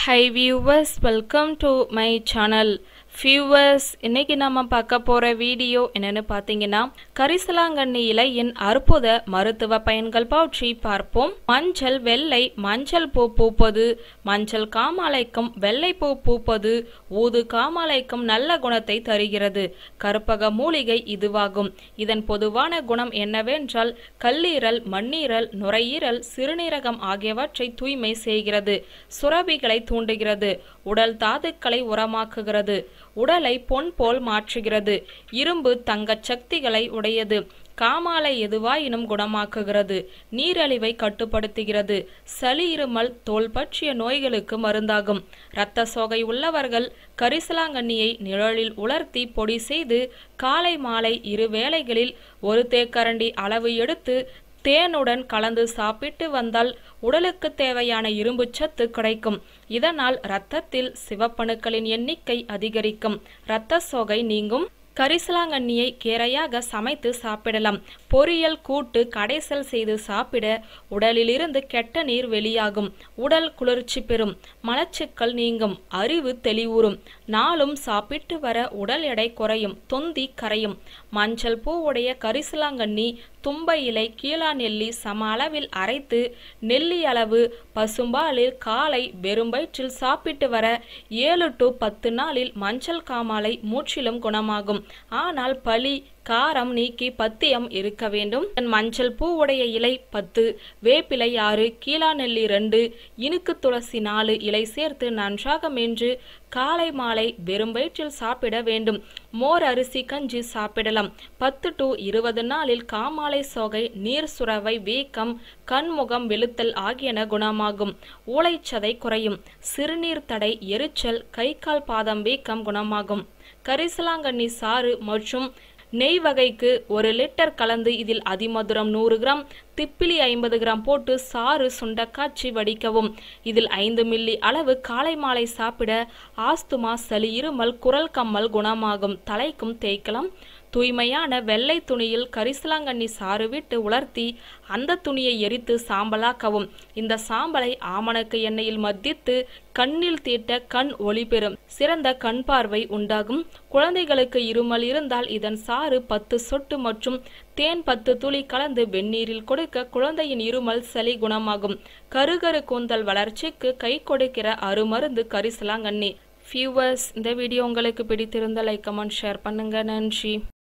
high viewers welcome to my channel viewers இன்னைக்கு நம்ம பார்க்க போகிற வீடியோ என்னன்னு பார்த்தீங்கன்னா கரிசலாங்கண்ணி இலையின் அற்புத மருத்துவ பயன்கள் பற்றி பார்ப்போம் மஞ்சள் வெள்ளை மஞ்சள் பூ பூப்பது மஞ்சள் காமாலைக்கும் வெள்ளை பூ பூப்பது ஊது காமாலைக்கும் நல்ல குணத்தை தருகிறது கற்பக மூலிகை இதுவாகும் இதன் பொதுவான குணம் என்னவென்றால் கல்லீரல் மண்ணீரல் நுரையீரல் சிறுநீரகம் ஆகியவற்றை தூய்மை செய்கிறது சுரபிகளை தூண்டுகிறது உடல் தாதுக்களை உரமாக்குகிறது உடலை பொன் போல் மாற்றுகிறது இரும்பு தங்கச் சக்திகளை உடையது காமாலை எதுவாயினும் குணமாக்குகிறது நீரழிவை கட்டுப்படுத்துகிறது சளி இருமல் தோல் பற்றிய நோய்களுக்கு மருந்தாகும் இரத்த சோகை உள்ளவர்கள் கரிசலாங்கண்ணியை நிழலில் உலர்த்தி பொடி செய்து காலை மாலை இரு வேளைகளில் ஒரு தேக்கரண்டி அளவு எடுத்து தேனுடன் கலந்து சாப்பிட்டு வந்தால் உடலுக்கு தேவையான இரும்பு சத்து கிடைக்கும் இதனால் இரத்தத்தில் சிவப்பணுக்களின் எண்ணிக்கை அதிகரிக்கும் இரத்த சோகை நீங்கும் கரிசலாங்கண்ணியை கீரையாக சமைத்து சாப்பிடலாம் பொரியல் கூட்டு கடைசல் செய்து சாப்பிட உடலிலிருந்து கெட்ட நீர் வெளியாகும் உடல் குளிர்ச்சி பெறும் மலச்சிக்கல் நீங்கும் அறிவு தெளிவுறும் நாளும் சாப்பிட்டு வர உடல் எடை குறையும் தொந்தி கரையும் மஞ்சள் பூவுடைய கரிசலாங்கண்ணி தும்பை இலை கீழா நெல்லி சம அளவில் அரைத்து நெல்லி அளவு பசும்பாலில் காலை வெறும் வயிற்றில் சாப்பிட்டு வர ஏழு டு பத்து நாளில் மஞ்சள் காமாலை முற்றிலும் குணமாகும் ஆனால் பலி காரம் நீக்கி பத்தியம் இருக்க வேண்டும் மஞ்சள் பூவுடைய இலை பத்து வேப்பிலை ஆறு கீழா நெல்லி ரெண்டு இனுக்கு துளசி நாலு இலை சேர்த்து நன்றாக மென்று காலை மாலை வெறும் வயிற்றில் சாப்பிட வேண்டும் மோர் அரிசி கஞ்சி சாப்பிடலாம் பத்து டு இருபது நாளில் காமாலை சோகை நீர் சுரவை வீக்கம் கண்முகம் வெளுத்தல் ஆகியன குணமாகும் ஊளைச்சதை குறையும் சிறுநீர் தடை எரிச்சல் கை கால் பாதம் வீக்கம் குணமாகும் கரிசலாங்கண்ணி சாறு மற்றும் நெய் வகைக்கு ஒரு லிட்டர் கலந்து இதில் அதிமதுரம் நூறு கிராம் திப்பிலி ஐம்பது கிராம் போட்டு சாறு சுண்டக்காய்ச்சி வடிக்கவும் இதில் ஐந்து மில்லி அளவு காலை மாலை சாப்பிட ஆஸ்துமா சளி இருமல் குரல் கம்மல் குணமாகும் தலைக்கும் தேய்க்கலாம் தூய்மையான வெள்ளை துணியில் கரிசலாங்கண்ணி சாறு விட்டு உலர்த்தி அந்த துணியை எரித்து சாம்பலாக்கவும் இந்த சாம்பலை ஆமணக்கு எண்ணெயில் மத்தித்து கண்ணில் தீட்ட கண் ஒளி பெறும் சிறந்த கண் பார்வை உண்டாகும் குழந்தைகளுக்கு இருமல் இருந்தால் இதன் சாறு பத்து சொட்டு மற்றும் தேன் பத்து துளி கலந்து வெந்நீரில் கொடுக்க குழந்தையின் இருமல் சளி குணமாகும் கருகரு கூந்தல் வளர்ச்சிக்கு கை கொடுக்கிற அருமருந்து கரிசலாங்கண்ணி வியூவர்ஸ் இந்த வீடியோ உங்களுக்கு பிடித்திருந்த லைக் கமெண்ட் ஷேர் பண்ணுங்க நன்றி